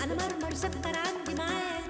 انا مرمر سكر عندي معاد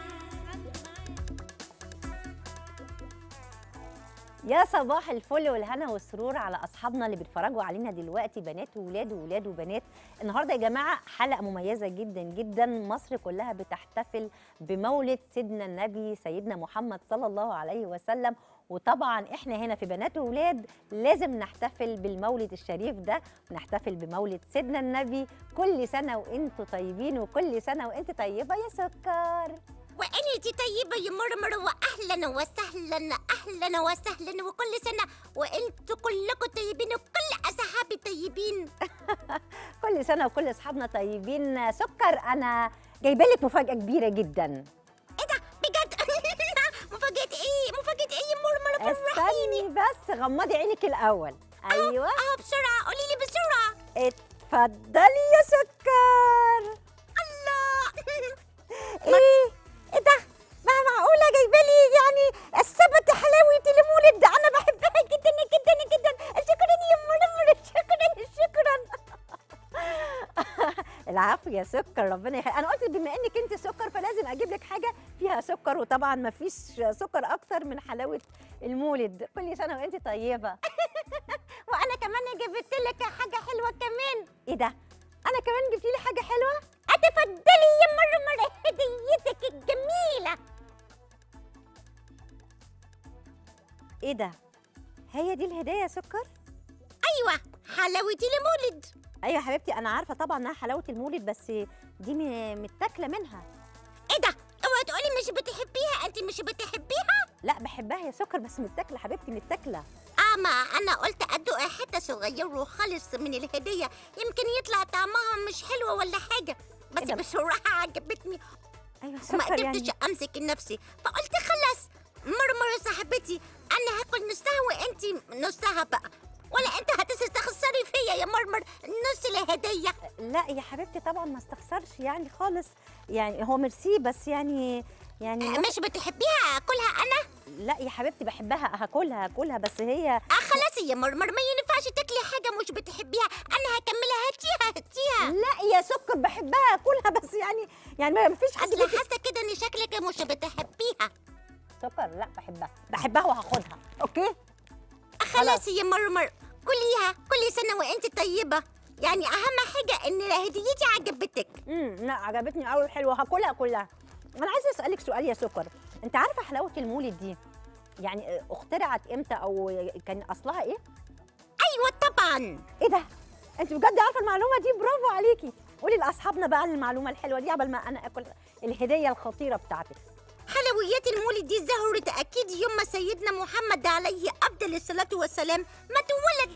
يا صباح الفل والهنا والسرور على اصحابنا اللي بيتفرجوا علينا دلوقتي بنات وولاد وولاد وبنات النهارده يا جماعه حلقه مميزه جدا جدا مصر كلها بتحتفل بمولد سيدنا النبي سيدنا محمد صلى الله عليه وسلم وطبعا احنا هنا في بنات وولاد لازم نحتفل بالمولد الشريف ده ونحتفل بمولد سيدنا النبي كل سنه وانتم طيبين وكل سنه وانت طيبه يا سكر وأنا دي طيبة يا مرمر وأهلا وسهلا أهلا وسهلا وكل سنة وأنتوا كلكم طيبين وكل أصحابي طيبين كل سنه وكل اصحابنا طيبين سكر انا جايبه لك مفاجاه كبيره جدا إيه ده بجد مفاجأة إيه مفاجأة إيه يا مرمر فرحيني استني بس غمضي عينك الاول ايوه أهو بسرعة قولي لي بسرعة اتفضلي يا سكر الله ايه ايه ده ما معقوله جايبه لي يعني السبت حلاوه المولد انا بحبها جدا جدا جدا شكرا يا مرمر شكرا شكرا العفو يا سكر ربنا يخليك انا قلت بما انك انت سكر فلازم اجيب لك حاجه فيها سكر وطبعا ما فيش سكر اكتر من حلاوه المولد كل سنه وانت طيبه وأنا كمان جبت لك حاجة حلوة كمان ايه ده انا كمان جبتي لي حاجه حلوه اتفضلي يا مرمر هديتك الجميلة ايه ده هي دي الهديه يا سكر أيوة حلاوة المولد ايوه يا حبيبتي انا عارفه طبعا انها حلاوه المولد بس دي م- متاكله منها إيه ده اوعي تقولي مش بتحبيها أنت مش بتحبيها لا بحبها يا سكر بس متاكله حبيبتي متاكله اما انا قلت ادوق حته صغيره خالص من الهديه يمكن يطلع طعمها مش حلوه ولا حاجه بس إيه ده؟ بصراحه عجبتني ايوه وما سكر قدرتش يعني امسك نفسي فقلت خلاص مرمر صاحبتي انا هاكل نصها وانت نصها بقى ولا انت هتستخسري فيا يا مرمر نص الهديه لا يا حبيبتي طبعا ما استخسرش يعني خالص يعني هو ميرسي بس يعني يعني مش بتحبيها اكلها انا لا يا حبيبتي بحبها هاكلها هاكلها بس هي آه خلاص يا مرمر ما ينفعش تاكلي حاجه مش بتحبيها انا هكملها هاتيها هاتيها لا يا سكر بحبها هاكلها بس يعني يعني ما فيش حد اصل بيجي- حاسه كده ان شكلك مش بتحبيها سكر لا بحبها بحبها وهاخدها اوكي خلاص يا مرمر كليها كل سنة وانت طيبة يعني أهم حاجة إن هديتي عجبتك امم لا عجبتني قوي حلوه هاكلها كلها انا عايزه اسالك سؤال يا سكر انت عارفه حلاوه المولد دي يعني اخترعت امتى او كان اصلها ايه أيوة طبعا ايه ده انت بجد عارفه المعلومه دي برافو عليكي قولي لاصحابنا بقى المعلومه الحلوه دي قبل ما انا اكل الهديه الخطيره بتاعتك حلويات المولد دي ظهرت أكيد يوم ما سيدنا محمد عليه أفضل الصلاة والسلام ما اتولد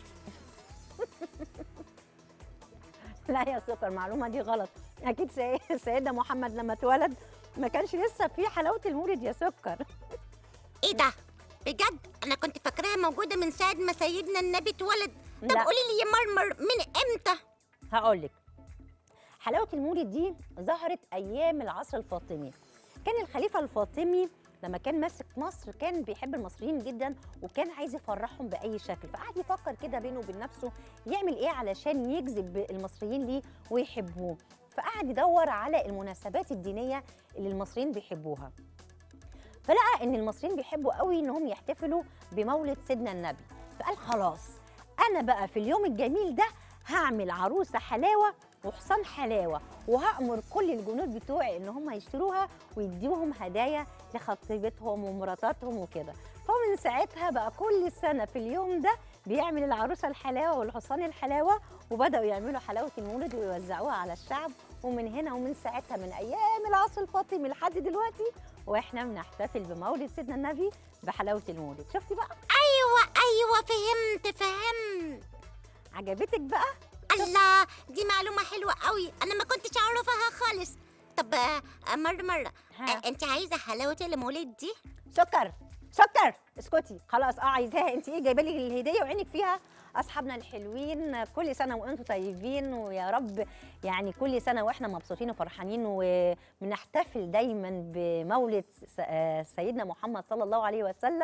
لا يا سكر المعلومه دي غلط اكيد سي- سيدنا محمد لما اتولد ما كانش لسه في حلاوه المولد يا سكر إيه ده بجد أنا كنت فاكراها موجودة من ساعة ما سيدنا النبي اتولد طب لا. قولي لي يا مرمر من إمتى هقول لك حلاوه المولد دي ظهرت ايام العصر الفاطمي كان الخليفه الفاطمي لما كان ماسك مصر كان بيحب المصريين جدا وكان عايز يفرحهم باي شكل فقعد يفكر كده بينه وبين نفسه يعمل ايه علشان يجذب المصريين ليه ويحبوه فقعد يدور على المناسبات الدينيه اللي المصريين بيحبوها فلقى ان المصريين بيحبوا قوي انهم يحتفلوا بمولد سيدنا النبي فقال خلاص انا بقى في اليوم الجميل ده هعمل عروسه حلاوه وحصان حلاوه وهامر كل الجنود بتوعي ان هم يشتروها ويديوهم هدايا لخطيبتهم ومراتاتهم وكده فمن ساعتها بقى كل سنه في اليوم ده بيعمل العروسه الحلاوه والحصان الحلاوه وبداوا يعملوا حلاوه المولد ويوزعوها على الشعب ومن هنا ومن ساعتها من ايام العصر الفاطمي لحد دلوقتي واحنا بنحتفل بمولد سيدنا النبي بحلاوه المولد شفتي بقى أيوة أيوة فهمت فهمت عجبتك بقى الله دي معلومة حلوة قوي أنا ما كنتش أعرفها خالص طب آه، مرة مرة ها. آه، أنت عايزة حلاوة المولد دي؟ سكر سكر اسكتي خلاص اه عايزاها انت ايه جايبه لي الهديه وعينك فيها اصحابنا الحلوين كل سنه وانتم طيبين ويا رب يعني كل سنه واحنا مبسوطين وفرحانين وبنحتفل دايما بمولد س- آه، سيدنا محمد صلى الله عليه وسلم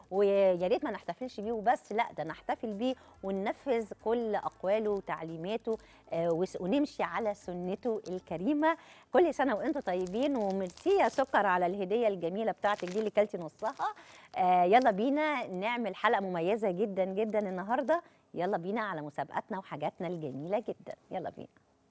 ويا ريت ما نحتفلش بيه وبس لا ده نحتفل بيه وننفذ كل اقواله وتعليماته آه، وس- ونمشي على سنته الكريمه كل سنه وانتم طيبين وميرسي يا سكر على الهديه الجميله بتاعتك دي اللي كلتي نصها آه، يلا بينا نعمل حلقه مميزه جدا جدا النهارده يلا بينا على مسابقاتنا وحاجاتنا الجميله جدا يلا بينا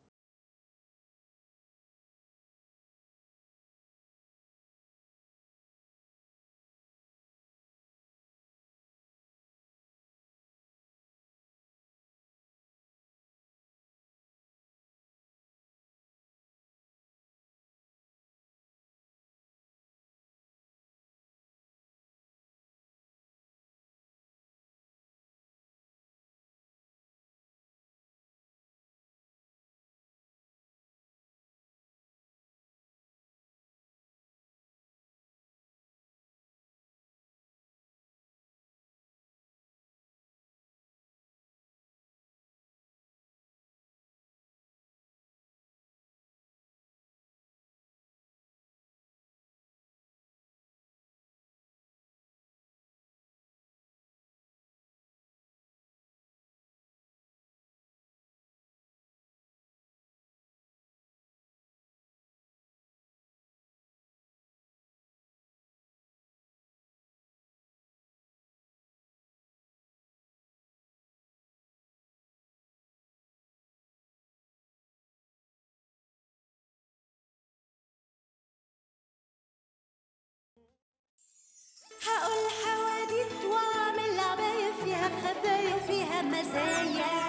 هقول حواديت واعمل عباية فيها خبايا وفيها مزايا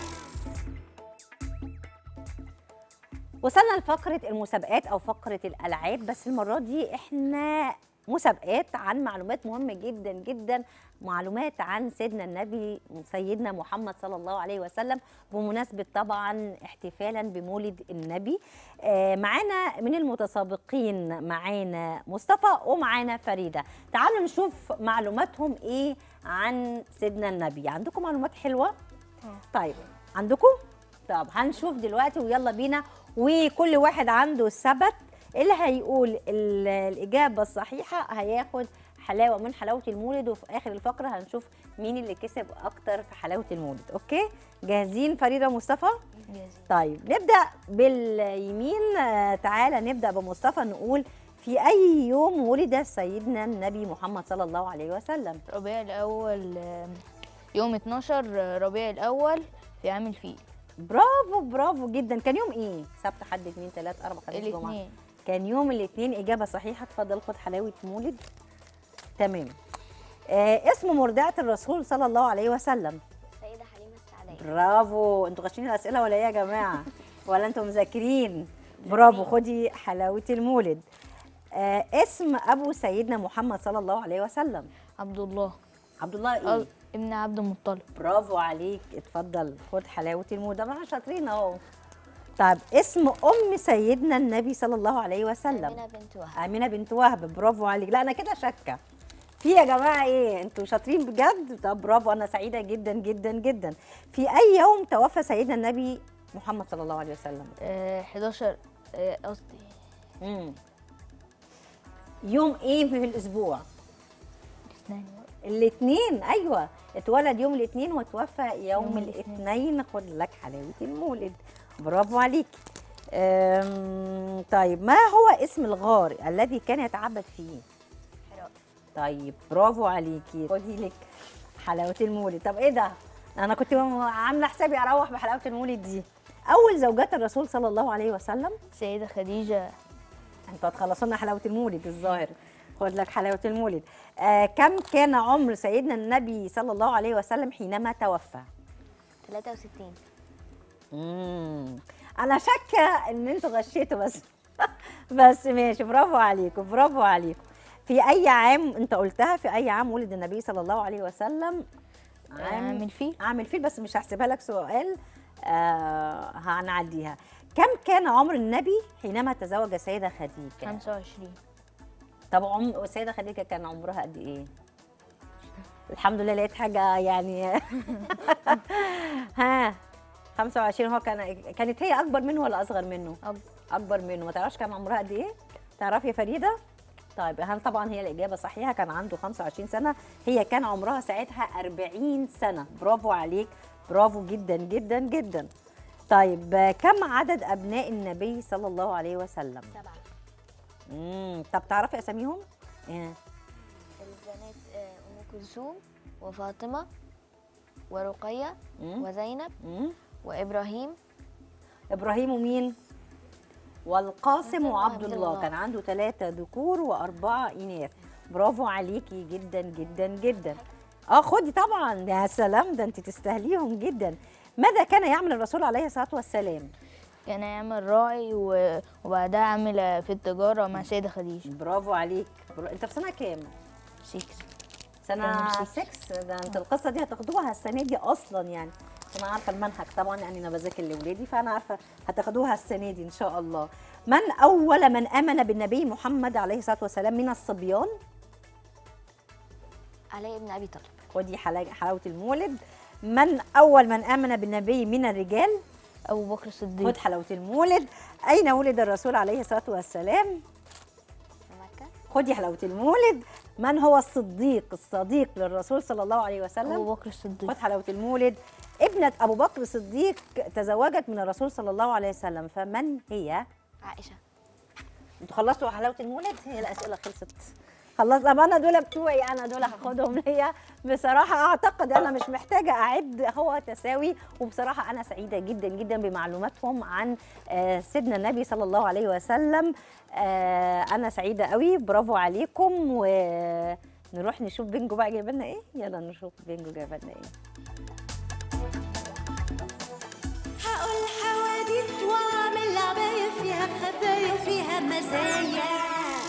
وصلنا لفقرة المسابقات أو فقرة الألعاب بس المرة دي إحنا مسابقات عن معلومات مهمة جدا جدا معلومات عن سيدنا النبي سيدنا محمد صلى الله عليه وسلم بمناسبة طبعا احتفالا بمولد النبي آه، معانا من المتسابقين معانا مصطفى ومعانا فريدة تعالوا نشوف معلوماتهم ايه عن سيدنا النبي عندكم معلومات حلوة؟ طيب عندكم؟ طب هنشوف دلوقتي ويلا بينا وكل واحد عنده السبت اللي هيقول ال- الإجابة الصحيحة هياخد حلاوة من حلاوة المولد وفي آخر الفقرة هنشوف مين اللي كسب أكتر في حلاوة المولد أوكي؟ جاهزين فريدة ومصطفى؟ طيب نبدأ باليمين آه، تعالى نبدأ بمصطفى نقول في أي يوم ولد سيدنا النبي محمد صلى الله عليه وسلم؟ ربيع الأول آه، يوم 12 ربيع الأول في عام الفيل برافو برافو جدا كان يوم ايه؟ سبت حد اثنين ثلاث اربع خميس جمعه الاثنين كان يوم الاثنين اجابه صحيحه اتفضل خد حلاوه مولد تمام آه اسم مرضعه الرسول صلى الله عليه وسلم سيدة حليمة السعدية برافو انتوا غاشين الاسئله ولا ايه يا جماعه ولا انتوا مذاكرين برافو خدي حلاوه المولد آه اسم ابو سيدنا محمد صلى الله عليه وسلم عبد الله عبد الله آه، ايه ابن عبد المطلب برافو عليك اتفضل خد حلاوه المولد ده ما احنا شاطرين اهو طيب اسم ام سيدنا النبي صلى الله عليه وسلم أمينة بنت وهب امينه بنت وهب برافو عليك لا انا كده شاكه في يا جماعه ايه انتوا شاطرين بجد طب برافو انا سعيده جدا جدا جدا في اي يوم توفى سيدنا النبي محمد صلى الله عليه وسلم آه، 11 آه، قصدي مم. يوم ايه في الاسبوع الاثنين الاثنين ايوه اتولد يوم الاثنين وتوفى يوم, يوم الاثنين خد لك حلاوه المولد برافو عليك أم، طيب ما هو اسم الغار الذي كان يتعبد فيه حراء. طيب برافو عليكي خدي لك حلاوه المولد طب ايه ده انا كنت عامله حسابي اروح بحلاوه المولد دي اول زوجات الرسول صلى الله عليه وسلم سيدة خديجة انتوا هتخلصوا لنا حلاوه المولد الظاهر خد لك حلاوه المولد آه كم كان عمر سيدنا النبي صلى الله عليه وسلم حينما توفى 63 امم انا شاكه ان انتوا غشيتوا بس بس ماشي برافو عليكم برافو عليكم في اي عام انت قلتها في اي عام ولد النبي صلى الله عليه وسلم عام الفيل عام الفيل بس مش هحسبها لك سؤال آه هنعديها كم كان عمر النبي حينما تزوج السيده خديجه 25 طب عم السيده خديجه كان عمرها قد ايه الحمد لله لقيت حاجه يعني ها 25 هو كان كانت هي اكبر منه ولا اصغر منه أكبر. اكبر منه ما تعرفش كان عمرها قد ايه تعرفي يا فريده طيب هل طبعا هي الإجابة صحيحة كان عنده 25 سنة هي كان عمرها ساعتها 40 سنة برافو عليك برافو جدا جدا جدا طيب آه، كم عدد أبناء النبي صلى الله عليه وسلم؟ سبعة مم. طب تعرفي أساميهم؟ إيه؟ البنات آه، أم كلثوم وفاطمة ورقية مم. وزينب مم. وإبراهيم إبراهيم ومين؟ والقاسم قاسم وعبد وعبد الله الله. كان عنده ثلاثة ذكور وأربعة إناث برافو عليكي جدا جدا جدا اه خدي طبعا يا سلام ده انت تستاهليهم جدا ماذا كان يعمل الرسول عليه الصلاة والسلام كان يعمل راعي و- وبعدها عامل في التجارة مع سيدة خديجة برافو عليك برا... انت في سنة كام؟ 6 سنة كان 6 ده انت القصة دي هتاخدوها السنة دي أصلا يعني أنا عارفة المنهج طبعا يعني أنا بذاكر لأولادي فأنا عارفة هتاخدوها السنة دي إن شاء الله من أول من آمن بالنبي محمد عليه الصلاة والسلام من الصبيان علي بن أبي طالب ودي حلا- حلاوة المولد من أول من آمن بالنبي من الرجال أبو بكر خد الصديق حلاوة المولد أين ولد الرسول عليه الصلاة والسلام في مكة خدي حلاوة المولد من هو الصديق الصديق للرسول صلى الله عليه وسلم أبو بكر الصديق خد حلاوة المولد ابنة أبو بكر الصديق تزوجت من الرسول صلى الله عليه وسلم فمن هي؟ عائشة انتوا خلصتوا حلاوة المولد؟ هي الأسئلة خلصت خلاص طب انا دول بتوعي انا دول هاخدهم ليا بصراحه اعتقد انا مش محتاجه اعد هو تساوي وبصراحه انا سعيده جدا جدا بمعلوماتهم عن آه، سيدنا النبي صلى الله عليه وسلم آه، انا سعيده قوي برافو عليكم ونروح نشوف بينجو بقى جايب لنا ايه يلا نشوف بينجو جايب لنا ايه هقول حواديت واعمل عباية فيها خبايا وفيها مزايا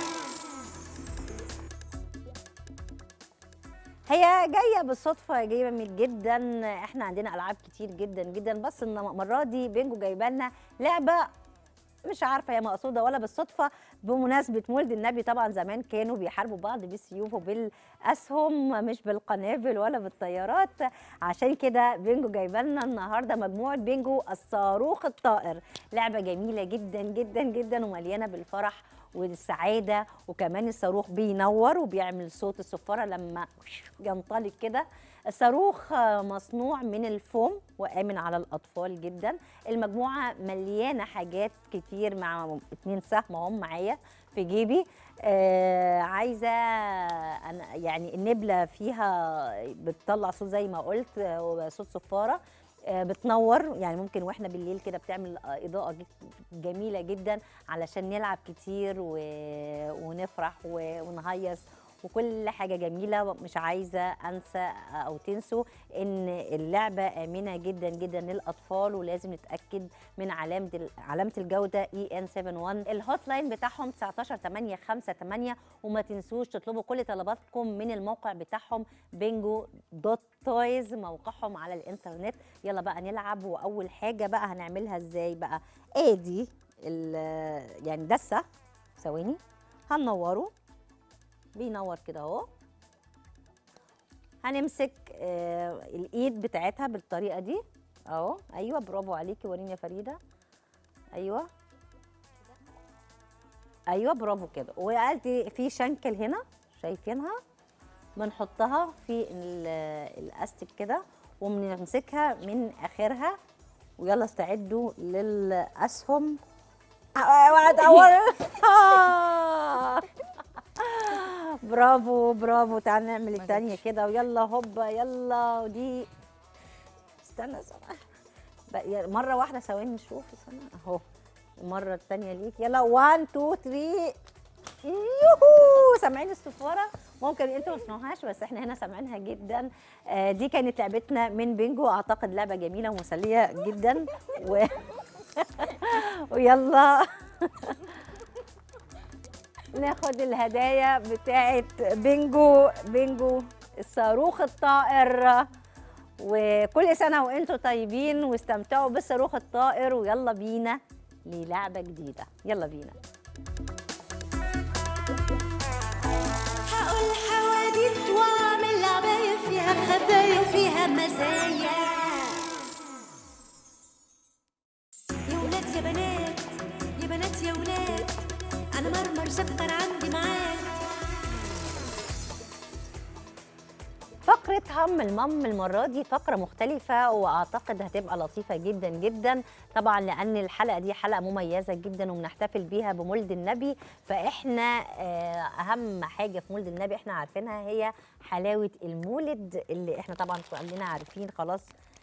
هي جايه بالصدفه جامد جدا احنا عندنا العاب كتير جدا جدا بس إن المره دي بينجو جايبه لنا لعبه مش عارفه هي مقصوده ولا بالصدفه بمناسبه مولد النبي طبعا زمان كانوا بيحاربوا بعض بالسيوف وبالاسهم مش بالقنابل ولا بالطيارات عشان كده بينجو جايبه لنا النهارده مجموعه بينجو الصاروخ الطائر لعبه جميله جدا جدا جدا ومليانه بالفرح والسعاده وكمان الصاروخ بينور وبيعمل صوت الصفاره لما ينطلق كده الصاروخ آه، مصنوع من الفوم وآمن على الأطفال جدا المجموعة مليانة حاجات كتير مع اتنين سهم هم معايا في جيبي آه عايزة أنا يعني النبلة فيها بتطلع صوت زي ما قلت آه، صوت صفارة آه، بتنور يعني ممكن واحنا بالليل كده بتعمل آه، اضاءه ج- جميله جدا علشان نلعب كتير و... ونفرح و... ونهيص وكل حاجه جميله مش عايزه انسى او تنسوا ان اللعبه امنه جدا جدا للاطفال ولازم نتاكد من علامه ال- علامه الجوده اي ان 71 الهوت لاين بتاعهم 19 8 5 8 وما تنسوش تطلبوا كل طلباتكم من الموقع بتاعهم بينجو دوت تويز موقعهم على الانترنت يلا بقى نلعب واول حاجه بقى هنعملها ازاي بقى ادي ال- يعني دسه ثواني هننوره بينور كده اهو هنمسك آه الايد بتاعتها بالطريقه دي اهو ايوه برافو عليكي وريني يا فريده ايوه ايوه برافو كده وادي في شنكل هنا شايفينها بنحطها في ال- الاستك كده وبنمسكها من اخرها ويلا استعدوا للاسهم اوعى تقور برافو برافو تعال نعمل التانية كده ويلا هوبا يلا ودي استنى استنى بقى- يا- مرة واحدة ثواني نشوف استنى اهو المرة التانية ليك يلا 1 2 3 يوهو سامعين الصفارة ممكن انتوا ما تسمعوهاش بس احنا هنا سامعينها جدا آه دي كانت لعبتنا من بينجو اعتقد لعبة جميلة ومسلية جدا و... ويلا ناخد الهدايا بتاعت بينجو بينجو الصاروخ الطائر وكل سنة وانتم طيبين واستمتعوا بالصاروخ الطائر ويلا بينا للعبة جديدة يلا بينا هقول حواديت واعمل عباية فيها خبايا وفيها مزايا يا ولاد يا بنات يا بنات يا ولاد انا مرمر سكر عندي معاك هم المام المرة دي فقرة مختلفة وأعتقد هتبقى لطيفة جدا جدا طبعا لأن الحلقة دي حلقة مميزة جدا وبنحتفل بيها بمولد النبي فإحنا آه، أهم حاجة في مولد النبي إحنا عارفينها هي حلاوة المولد اللي إحنا طبعا كلنا عارفين خلاص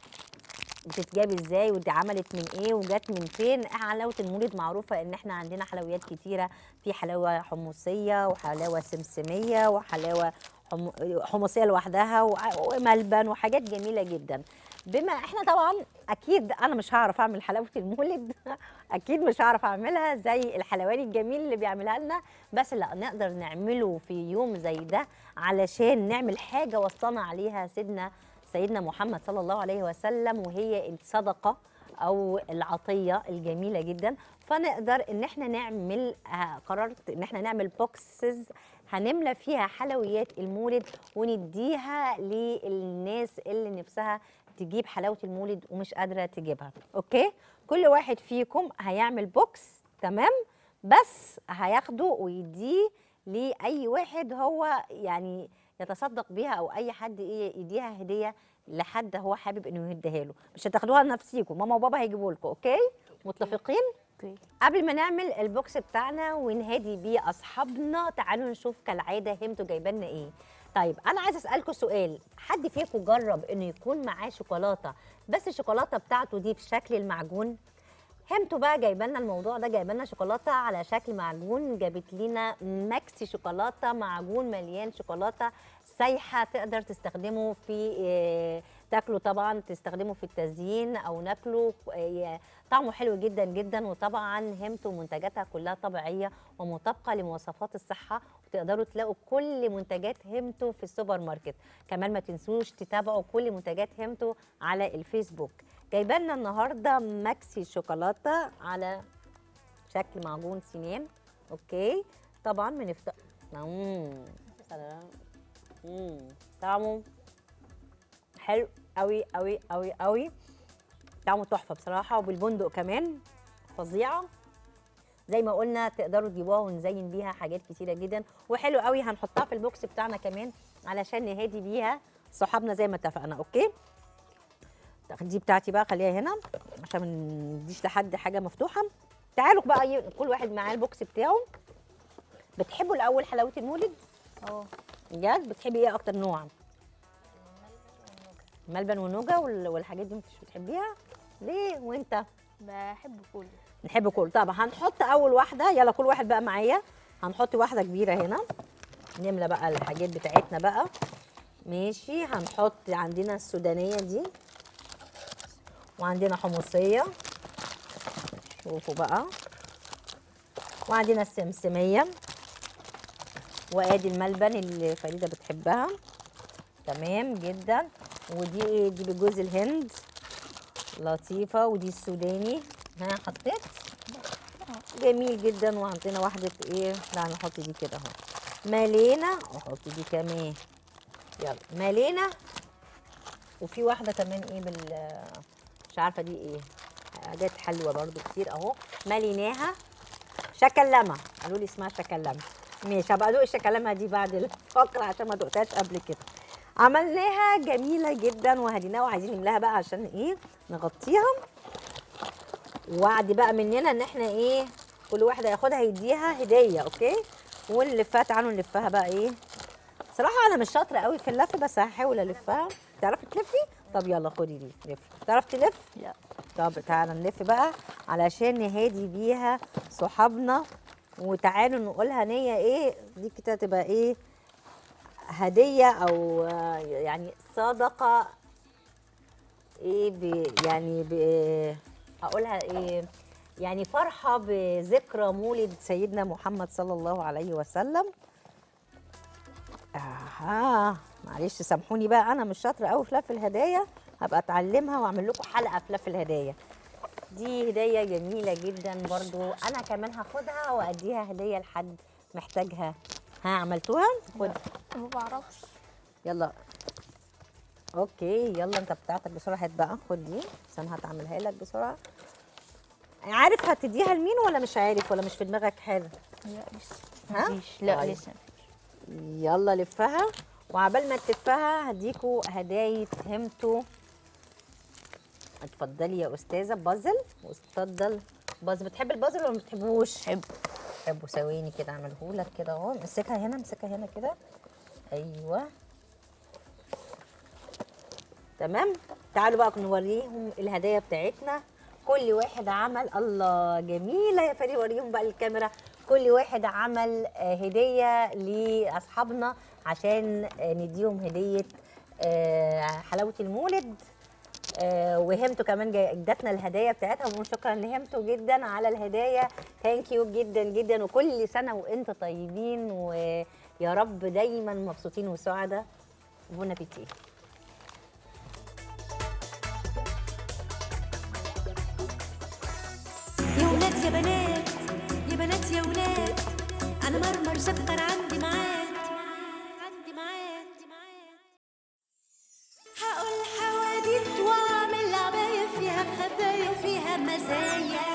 بتتجاب ازاي ودي عملت من ايه وجت من فين حلاوه المولد معروفه ان احنا عندنا حلويات كتيره في حلاوه حمصيه وحلاوه سمسميه وحلاوه حم- حمصيه لوحدها وع- وملبن وحاجات جميله جدا بما احنا طبعا اكيد انا مش هعرف اعمل حلاوه المولد اكيد مش هعرف اعملها زي الحلواني الجميل اللي بيعملها لنا بس لا نقدر نعمله في يوم زي ده علشان نعمل حاجه وصانا عليها سيدنا سيدنا محمد صلى الله عليه وسلم وهي الصدقه او العطيه الجميله جدا فنقدر ان احنا نعمل آه، قررت ان احنا نعمل بوكسز هنملى فيها حلويات المولد ونديها للناس اللي نفسها تجيب حلاوه المولد ومش قادره تجيبها اوكي كل واحد فيكم هيعمل بوكس تمام بس هياخده ويديه لاي واحد هو يعني يتصدق بيها او اي حد ايه يديها هديه لحد هو حابب انه يديها له مش هتاخدوها لنفسيكم ماما وبابا هيجيبوا لكم اوكي متفقين اوكي قبل ما نعمل البوكس بتاعنا ونهادي بيه اصحابنا تعالوا نشوف كالعاده همتوا جايبه لنا ايه طيب انا عايزه اسالكم سؤال حد فيكم جرب انه يكون معاه شوكولاته بس الشوكولاته بتاعته دي في شكل المعجون همتوا بقى جايبه لنا الموضوع ده جايبه لنا شوكولاته على شكل معجون جابت لنا ماكسي شوكولاته معجون مليان شوكولاته سايحه تقدر تستخدمه في آه، تاكله طبعا تستخدمه في التزيين او ناكله آه، طعمه حلو جدا جدا وطبعا همتوا منتجاتها كلها طبيعيه ومطابقه لمواصفات الصحه وتقدروا تلاقوا كل منتجات همتو في السوبر ماركت كمان ما تنسوش تتابعوا كل منتجات همتو على الفيسبوك جايبه لنا النهارده ماكسي شوكولاته على شكل معجون سنان اوكي طبعا بنفتح مم. سلام مم. طعمه حلو قوي قوي قوي قوي طعمه تحفه بصراحه وبالبندق كمان فظيعه زي ما قلنا تقدروا تجيبوها ونزين بيها حاجات كتيره جدا وحلو قوي هنحطها في البوكس بتاعنا كمان علشان نهادي بيها صحابنا زي ما اتفقنا اوكي دي بتاعتي بقى خليها هنا عشان ما نديش لحد حاجه مفتوحه تعالوا بقى ي- كل واحد معاه البوكس بتاعه بتحبوا الاول حلاوه المولد اه بجد بتحبي ايه اكتر نوع ملبن ونوجا وال- والحاجات دي مش بتحبيها ليه وانت بحب كله نحب كل طب هنحط اول واحده يلا كل واحد بقى معايا هنحط واحده كبيره هنا نملى بقى الحاجات بتاعتنا بقى ماشي هنحط عندنا السودانيه دي وعندنا حمصيه شوفوا بقى وعندنا السمسميه وادي الملبن اللي فريده بتحبها تمام جدا ودي ايه دي بجوز الهند لطيفه ودي السوداني ها حطيت جميل جدا وعندنا واحده ايه لا نحط دي كده اهو مالينا واحط دي كمان يلا مالينا وفي واحده كمان ايه بال مش عارفه دي ايه حاجات حلوه برضو كتير اهو ماليناها شكلمه قالوا لي اسمها شكلمه ماشي هبقى ادوق الشكلمه دي بعد الفقره عشان ما دقتهاش قبل كده عملناها جميله جدا وهديناها وعايزين نملاها بقى عشان ايه نغطيها وعد بقى مننا ان احنا ايه كل واحده ياخدها يديها هديه اوكي ونلفها تعالوا نلفها بقى ايه صراحه انا مش شاطره قوي في اللف بس هحاول الفها تعرفي تلفي طب يلا خدي دي لفي تعرف تلف لا طب تعالى نلف بقى علشان نهادي بيها صحابنا وتعالوا نقولها نية ايه دي كده تبقى ايه هدية او آه، يعني صدقة ايه ب يعني ب اقولها ايه يعني فرحة بذكرى مولد سيدنا محمد صلى الله عليه وسلم اها معلش سامحوني بقى انا مش شاطره قوي في لف الهدايا هبقى اتعلمها واعمل لكم حلقه في لف الهدايا دي هديه جميله جدا برضو انا كمان هاخدها واديها هديه لحد محتاجها ها عملتوها خد ما بعرفش يلا اوكي يلا انت بتاعتك بسرعه هات بقى خد دي بس انا هتعملها لك بسرعه عارف هتديها لمين ولا مش عارف ولا مش في دماغك حاجه لا لسه ها؟ مفيش لا طيب. لسه يلا لفها وعبال ما تلفها هديكوا هدايا همتوا اتفضلي يا استاذه بازل واتفضل بازل بتحب البازل ولا ما بتحبوش؟ حب حبوا ثواني كده اعمله لك كده اهو امسكها هنا امسكها هنا كده ايوه تمام تعالوا بقى نوريهم الهدايا بتاعتنا كل واحد عمل الله جميله يا فريق وريهم بقى الكاميرا كل واحد عمل آه، هديه لاصحابنا عشان آه، نديهم هديه آه، حلاوه المولد آه، وهمتوا كمان جاي- ادتنا الهدايا بتاعتها وشكرا لهمتوا جدا على الهدايا ثانك يو جدا جدا وكل سنه وانتم طيبين ويا رب دايما مبسوطين وسعداء بون ابيتي يا ولاد يا بنات يا بنات يا ولاد انا مرمر سكر عندي ميعاد عندي ميعاد هقول حواديت واعمل عباية فيها خبايا وفيها مزايا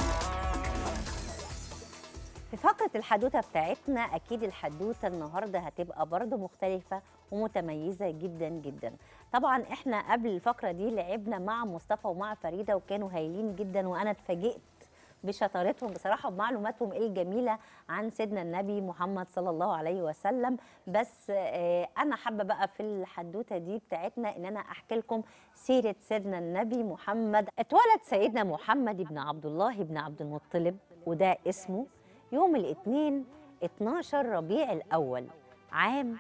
في فقرة الحدوتة بتاعتنا أكيد الحدوتة النهاردة هتبقى برضو مختلفة ومتميزة جدا جدا طبعا احنا قبل الفقرة دي لعبنا مع مصطفى ومع فريدة وكانوا هايلين جدا وأنا اتفاجئت بشطارتهم بصراحة وبمعلوماتهم الجميلة عن سيدنا النبي محمد صلى الله عليه وسلم بس آه، أنا حابة بقى في الحدوتة دي بتاعتنا إن أنا أحكي لكم سيرة سيدنا النبي محمد اتولد سيدنا محمد بن عبد الله بن عبد المطلب وده اسمه يوم الاثنين 12 ربيع الأول عام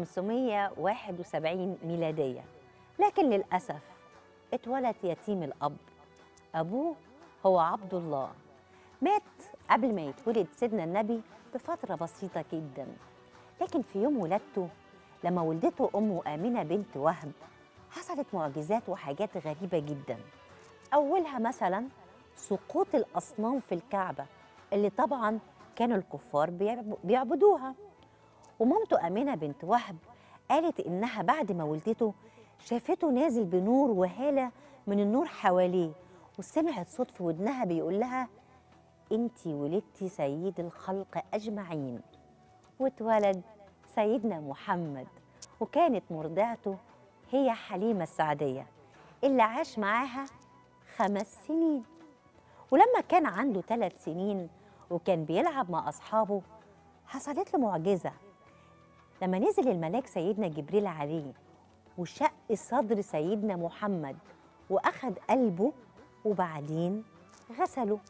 571 ميلادية لكن للأسف اتولد يتيم الأب أبوه هو عبد الله مات قبل ما يتولد سيدنا النبي بفترة بسيطة جدا لكن في يوم ولادته لما ولدته أمه آمنة بنت وهب حصلت معجزات وحاجات غريبة جدا أولها مثلا سقوط الأصنام في الكعبة اللي طبعا كانوا الكفار بيعب- بيعبدوها ومامته آمنة بنت وهب قالت إنها بعد ما ولدته شافته نازل بنور وهالة من النور حواليه وسمعت صوت في ودنها بيقول لها انتي ولدتي سيد الخلق أجمعين واتولد سيدنا محمد وكانت مرضعته هي حليمة السعدية اللي عاش معاها خمس سنين ولما كان عنده ثلاث سنين وكان بيلعب مع أصحابه حصلت له معجزة لما نزل الملاك سيدنا جبريل عليه وشق صدر سيدنا محمد وأخد قلبه وبعدين غسله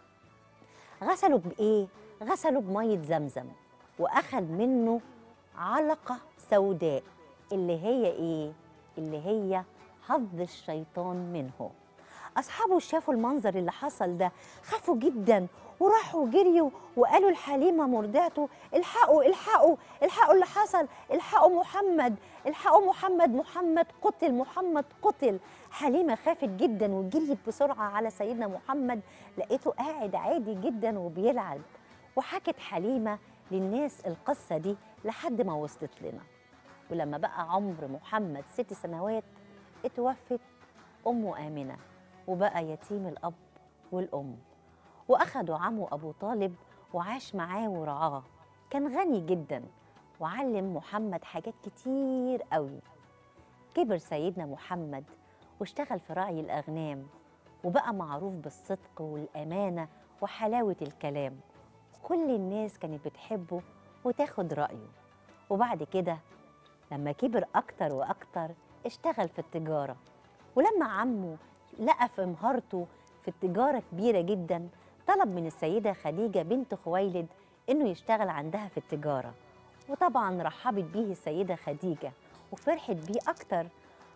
غسله بإيه؟ غسله بمية زمزم وأخد منه علقة سوداء اللي هي إيه؟ اللي هي حظ الشيطان منه أصحابه شافوا المنظر اللي حصل ده خافوا جدا وراحوا جريوا وقالوا الحليمة مرضعته الحقوا الحقوا الحقوا اللي حصل الحقوا محمد الحقوا محمد محمد قتل محمد قتل حليمة خافت جدا وجريت بسرعة على سيدنا محمد لقيته قاعد عادي جدا وبيلعب وحكت حليمة للناس القصة دي لحد ما وصلت لنا ولما بقى عمر محمد ست سنوات اتوفت أمه آمنة وبقى يتيم الأب والأم وأخدوا عمه أبو طالب وعاش معاه ورعاه كان غني جدا وعلم محمد حاجات كتير قوي كبر سيدنا محمد واشتغل في رعي الأغنام وبقى معروف بالصدق والأمانة وحلاوة الكلام كل الناس كانت بتحبه وتاخد رأيه وبعد كده لما كبر أكتر وأكتر اشتغل في التجارة ولما عمه لقى في مهارته في التجارة كبيرة جدا طلب من السيدة خديجة بنت خويلد إنه يشتغل عندها في التجارة وطبعا رحبت بيه السيدة خديجة وفرحت بيه أكتر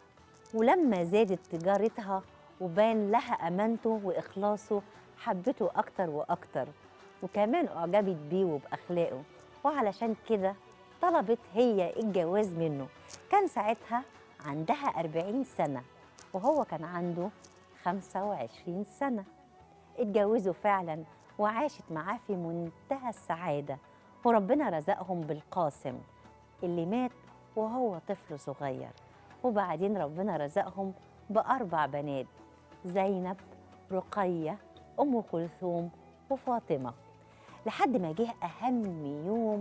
ولما زادت تجارتها وبان لها أمانته وإخلاصه حبته أكتر وأكتر وكمان أعجبت بيه وبأخلاقه وعلشان كده طلبت هي الجواز منه كان ساعتها عندها أربعين سنة وهو كان عنده خمسة وعشرين سنة اتجوزوا فعلا وعاشت معاه في منتهى السعادة وربنا رزقهم بالقاسم اللي مات وهو طفل صغير وبعدين ربنا رزقهم بأربع بنات زينب رقية أم كلثوم وفاطمة لحد ما جه أهم يوم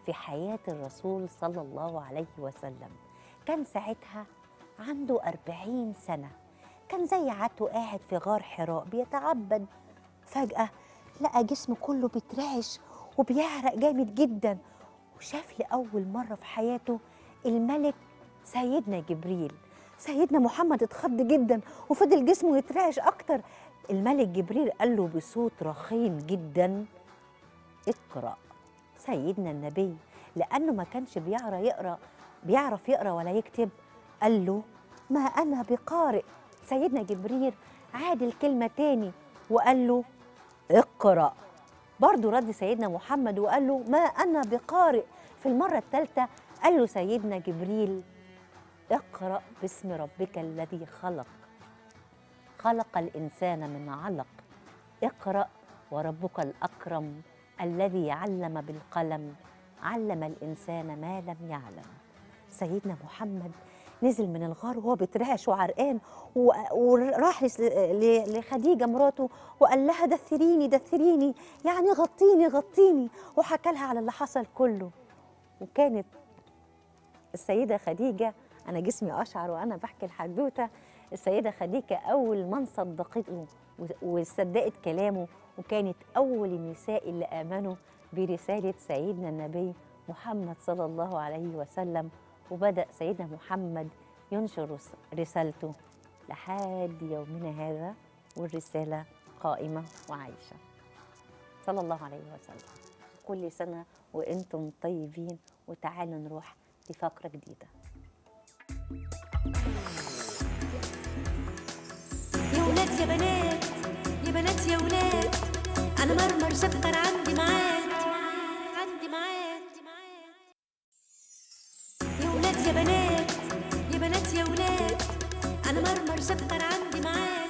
في حياة الرسول صلى الله عليه وسلم كان ساعتها عنده أربعين سنة كان زي عادته قاعد في غار حراء بيتعبد فجأة لقى جسمه كله بيترعش وبيعرق جامد جدا وشاف لأول مرة في حياته الملك سيدنا جبريل سيدنا محمد اتخض جدا وفضل جسمه يترعش أكتر الملك جبريل قال له بصوت رخيم جدا اقرأ سيدنا النبي لأنه ما كانش بيعرف يقرأ بيعرف يقرأ ولا يكتب قال له ما أنا بقارئ سيدنا جبريل عاد الكلمة تاني وقال له اقرأ برضه رد سيدنا محمد وقال له ما أنا بقارئ في المرة الثالثة قال له سيدنا جبريل اقرأ باسم ربك الذي خلق خلق الإنسان من علق اقرأ وربك الأكرم الذي علم بالقلم علم الإنسان ما لم يعلم سيدنا محمد نزل من الغار وهو بيترعش وعرقان و- وراح لس- ل- لخديجة مراته وقال لها دثريني دثريني يعني غطيني غطيني وحكى لها على اللي حصل كله وكانت السيدة خديجة أنا جسمي أشعر وأنا بحكي الحدوتة السيدة خديجة أول من صدقته و- وصدقت كلامه وكانت أول النساء اللي آمنوا برسالة سيدنا النبي محمد صلى الله عليه وسلم وبدأ سيدنا محمد ينشر رس- رسالته لحد يومنا هذا والرسالة قائمة وعايشة صلى الله عليه وسلم كل سنة وأنتم طيبين وتعالوا نروح لفقرة جديدة يا ولاد يا بنات يا بنات يا ولاد انا مرمر سكر عندي ميعاد عندي ميعاد يا ولاد يا بنات يا بنات يا ولاد انا مرمر سكر عندي ميعاد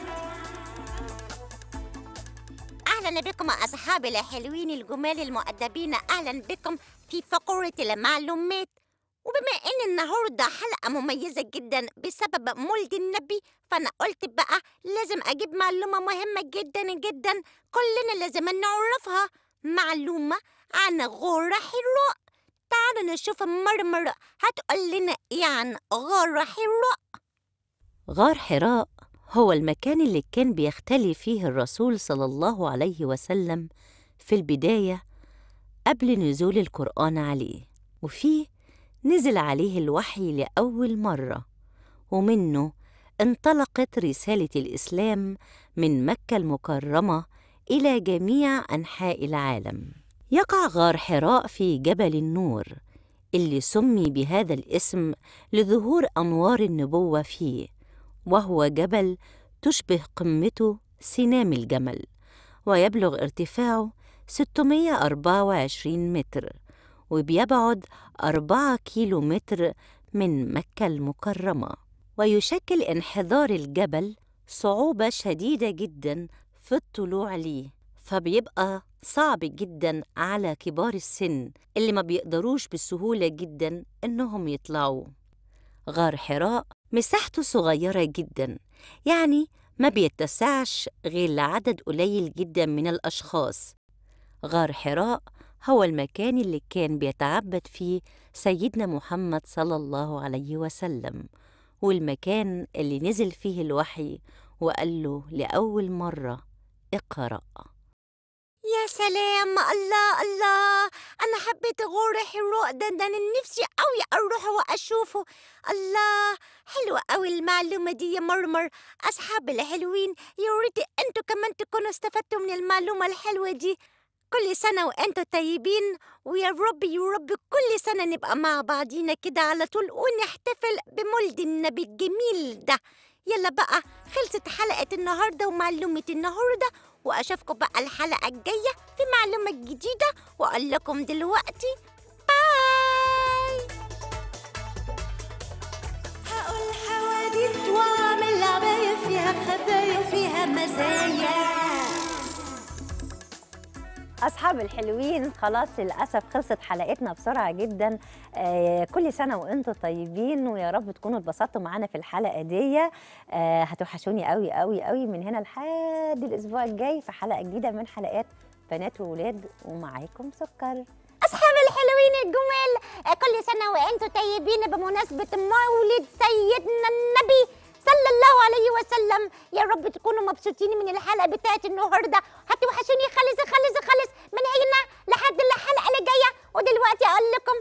أهلا بكم أصحابي الحلوين الجمال المؤدبين أهلا بكم في فقرة المعلومات وبما إن النهاردة حلقة مميزة جدا بسبب مولد النبي فأنا قلت بقى لازم أجيب معلومة مهمة جدا جدا كلنا لازم نعرفها معلومة عن غار حراء تعالوا نشوف مرمر هتقول لنا إيه عن غار حراء غار حراء هو المكان اللي كان بيختلي فيه الرسول صلى الله عليه وسلم في البداية قبل نزول القرآن عليه وفيه نزل عليه الوحي لأول مرة ومنه انطلقت رسالة الإسلام من مكة المكرمة إلى جميع أنحاء العالم يقع غار حراء في جبل النور اللي سمي بهذا الاسم لظهور أنوار النبوة فيه وهو جبل تشبه قمته سنام الجمل ويبلغ ارتفاعه 624 متر وبيبعد 4 كيلو متر من مكة المكرمة ويشكل انحدار الجبل صعوبة شديدة جدا في الطلوع ليه فبيبقى صعب جدا على كبار السن اللي ما بيقدروش بسهولة جدا إنهم يطلعوا غار حراء مساحته صغيرة جدا يعني ما بيتسعش غير لعدد قليل جدا من الأشخاص غار حراء هو المكان اللي كان بيتعبد فيه سيدنا محمد صلى الله عليه وسلم والمكان اللي نزل فيه الوحي وقال له لأول مرة اقرأ يا سلام الله الله انا حبيت غور حراء ده ده انا نفسي قوي اروح واشوفه الله حلوة قوي المعلومة دي يا مرمر اصحاب الحلوين يا ريت انتوا كمان تكونوا استفدتوا من المعلومة الحلوة دي كل سنة وانتوا طيبين ويا رب يا رب كل سنة نبقى مع بعضينا كده على طول ونحتفل بمولد النبي الجميل ده يلا بقى خلصت حلقة النهاردة ومعلومة النهاردة وأشوفكم بقى الحلقة الجاية في معلومة جديدة وأقول لكم دلوقتي باي هقول حواديت واعمل عباية فيها خبايا وفيها مزايا أصحاب الحلوين خلاص للأسف خلصت حلقتنا بسرعة جدا آه كل سنة وأنتم طيبين ويا رب تكونوا اتبسطتوا معانا في الحلقة دي آه هتوحشوني قوي قوي قوي من هنا لحد الأسبوع الجاي في حلقة جديدة من حلقات بنات وولاد ومعاكم سكر أصحاب الحلوين الجمال آه، كل سنة وأنتم طيبين بمناسبة مولد سيدنا النبي صلى الله عليه وسلم يا رب تكونوا مبسوطين من الحلقة بتاعت النهاردة هتوحشوني خالص خالص خالص من هنا لحد الحلقة اللي جاية ودلوقتي أقول لكم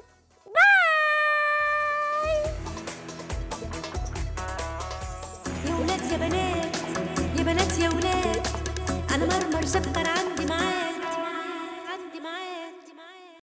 باي يا ولاد يا بنات يا بنات يا ولاد انا مرمر سكر عندي معاد